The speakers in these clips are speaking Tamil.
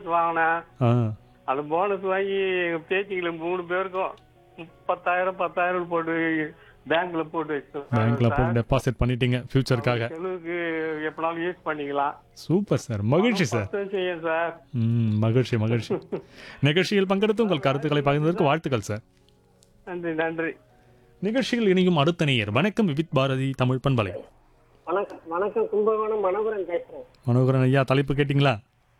வாங்கினேன் ஆ அந்த போனஸ் வாங்கி எங்க பேத்திகளை மூணு பேருக்கும் பத்தாயிரம் பத்தாயிரம் போட்டு பேங்க்ல போட்டு வச்சிருக்காங்க பேங்க்ல சார். போட்டு டெபாசிட் பண்ணிட்டீங்க ஃபியூச்சருக்காக செலவுக்கு எப்பனாலும் யூஸ் பண்ணிக்கலாம் சூப்பர் சார் மகிழ்ச்சி சார் பத்தும் செய்யும் சார் ம் மகிழ்ச்சி மகிழ்ச்சி நிகழ்ச்சியில் பங்கெடுத்து உங்கள் கருத்துக்களை பகிர்ந்ததற்கு வாழ்த்துக்கள் சார் நன்றி நன்றி நிகழ்ச்சியில் இணையும் அடுத்த நேயர் வணக்கம் விவித் பாரதி தமிழ் பண்பலை வணக்கம் வணக்கம் கும்பகோணம் மனோகரன் பேசுறேன் மனோகரன் ஐயா தலைப்பு கேட்டிங்களா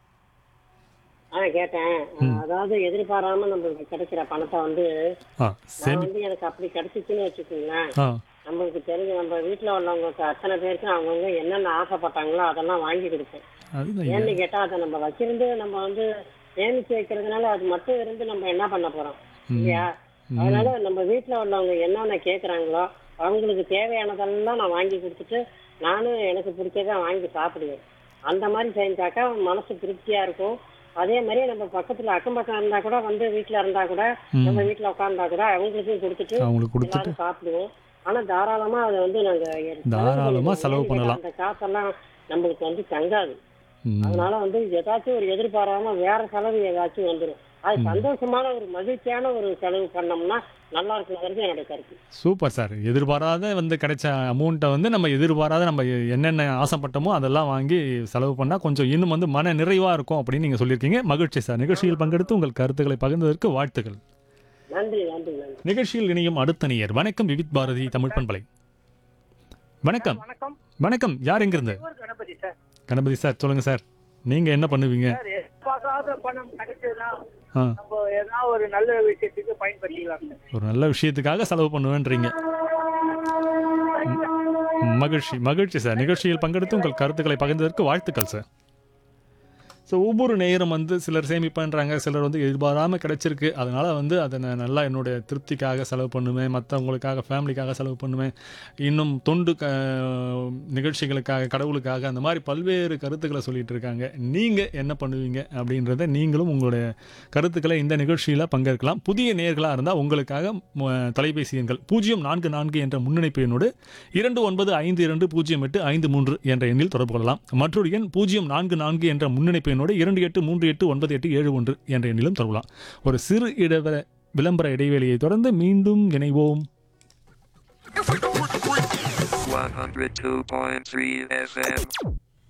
ஆ கேட்டேன் அதாவது எதிர்பாராம நம்மளுக்கு கிடைக்கிற பணத்தை வந்து ஆ நான் சரி வந்து எனக்கு அப்படி கிடைச்சிச்சுன்னு வச்சுக்கோங்களேன் ஆ நம்மளுக்கு தெரிஞ்ச நம்ம வீட்டுல உள்ளவங்களுக்கு அத்தனை பேருக்கு அவங்கவுங்க என்னென்ன ஆசைப்பட்டாங்களோ அதெல்லாம் வாங்கி கொடுப்பேன் அதுதான் ஐயா. ஏன்னு கேட்டா அதை நம்ம வச்சிருந்து நம்ம வந்து சேமிச்சு வைக்கிறதுனால அது மட்டும் இருந்து நம்ம என்ன பண்ண போறோம் இல்லையா அதனால நம்ம வீட்டுல உள்ளவங்க என்னென்ன கேக்குறாங்களோ அவங்களுக்கு தேவையானதெல்லாம் நான் வாங்கி கொடுத்துட்டு நானும் எனக்கு பிடிச்சதை வாங்கி சாப்பிடுவேன் அந்த மாதிரி செஞ்சாக்கா மனசு திருப்தியா இருக்கும் அதே மாதிரி நம்ம பக்கத்துல அக்கம் பக்கம் இருந்தா கூட வந்து வீட்டுல இருந்தா கூட நம்ம வீட்டுல உட்கார்ந்தா கூட அவங்களுக்கும் கொடுத்துட்டு அவங்களுக்கு கொடுத்துட்டு எல்லாரும் சாப்பிடுவோம் ஆனா தாராளமா அதை வந்து நாங்க தாராளமா செலவு ஏன்னு கேட்டா பண்ணலாம். அந்த காசெல்லாம் நம்மளுக்கு வந்து தங்காது ம், அதனால வந்து ஏதாச்சும் ஒரு எதிர்பாராம வேற செலவு ஏதாச்சும் வந்துடும் அது சந்தோஷமான ஒரு மகிழ்ச்சியான ஒரு செலவு பண்ணோம்னா நல்லா இருக்குங்கிறது என்னோட கருத்து சூப்பர் சார் எதிர்பாராத வந்து கிடைச்ச அமௌண்ட்டை வந்து நம்ம எதிர்பாராத நம்ம என்னென்ன ஆசைப்பட்டோமோ அதெல்லாம் வாங்கி செலவு பண்ணால் கொஞ்சம் இன்னும் வந்து மன நிறைவாக இருக்கும் அப்படின்னு நீங்கள் சொல்லியிருக்கீங்க மகிழ்ச்சி சார் நிகழ்ச்சியில் பங்கெடுத்து உங்கள் கருத்துக்களை பகிர்ந்ததற்கு வாழ்த்துக்கள் நன்றி நன்றி நன்றி நிகழ்ச்சியில் இணையும் அடுத்த நேயர் வணக்கம் விவித் பாரதி தமிழ் பண்பலை வணக்கம் வணக்கம் வணக்கம் யார் எங்கிருந்து ஊர் கணபதி சார் கணபதி சார் சொல்லுங்க சார் நீங்க என்ன பண்ணுவீங்க சார் எதிர்பார்க்காத பணம் கிடைச்சதுன்னா ஆ நம்ம எதனா ஒரு நல்ல விஷயத்துக்கு பயன்படுத்திக்கலாம் சார் ஒரு நல்ல விஷயத்துக்காக செலவு பண்ணுவேன்றீங்க ம், மகிழ்ச்சி மகிழ்ச்சி சார் நிகழ்ச்சியில் பங்கெடுத்து உங்கள் கருத்துக்களை பகிர்ந்ததற்கு வாழ்த்துக்கள் சார் ஸோ ஒவ்வொரு நேரம் வந்து சிலர் சேமிப்பேன்றாங்க சிலர் வந்து எதிர்பாராமல் கிடைச்சிருக்கு அதனால் வந்து அதை நான் நல்லா என்னுடைய திருப்திக்காக செலவு பண்ணுவேன் மற்றவங்களுக்காக ஃபேமிலிக்காக செலவு பண்ணுவேன் இன்னும் தொண்டு க நிகழ்ச்சிகளுக்காக கடவுளுக்காக அந்த மாதிரி பல்வேறு கருத்துக்களை சொல்லிட்டு இருக்காங்க நீங்கள் என்ன பண்ணுவீங்க அப்படின்றத நீங்களும் உங்களுடைய கருத்துக்களை இந்த நிகழ்ச்சியில் பங்கேற்கலாம் புதிய நேர்களாக இருந்தால் உங்களுக்காக ம, தொலைபேசி எண்கள் பூஜ்ஜியம் நான்கு நான்கு என்ற முன்னணிப்பு எண்ணோடு இரண்டு ஒன்பது ஐந்து இரண்டு பூஜ்ஜியம் எட்டு ஐந்து மூன்று என்ற எண்ணில் தொடர்பு கொள்ளலாம் மற்றொரு எண் பூஜ்ஜியம் நான்கு நான்கு என்ற முன்னணிப்பு எண்ணோடு இரண்டு எட்டு மூன்று எட்டு ஒன்பது எட்டு ஏழு ஒன்று என்ற எண்ணிலும் தொடரலாம் ஒரு சிறு இடவ விளம்பர இடைவெளியை தொடர்ந்து மீண்டும் இணைவோம் 102.3 FM.